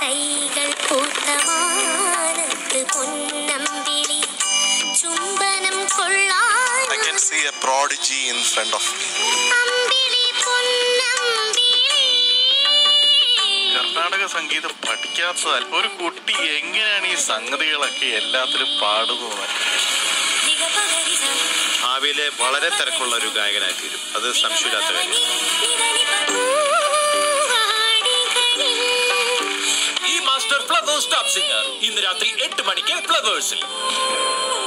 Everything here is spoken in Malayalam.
കൈകൾ പൂത്തമാനത്ത് പൊന്നമ്പിളി ചുംബനം കൊള്ളാൻ I can see a prodigy in front of me. അമ്പിളി പൊന്നമ്പിളി കർണാടക സംഗീതം പഠിക്കാത്തതാൽ ഒരു കുട്ടി എങ്ങനെയാണ് ഈ സംഗതികളൊക്കെ എല്ലാത്തിലും പാടുന്നത് ഭാവിയിലെ വളരെ തിരക്കുള്ള ഒരു ഗായകനായി തീരും അത് സംശയമില്ലാത്ത കാര്യം ഈ മാസ്റ്റർ ഫ്ലവേഴ്സ് ടോപ്പ് സിംഗർ ഇന്ന് രാത്രി എട്ട് മണിക്ക് ഫ്ലവേഴ്സിൽ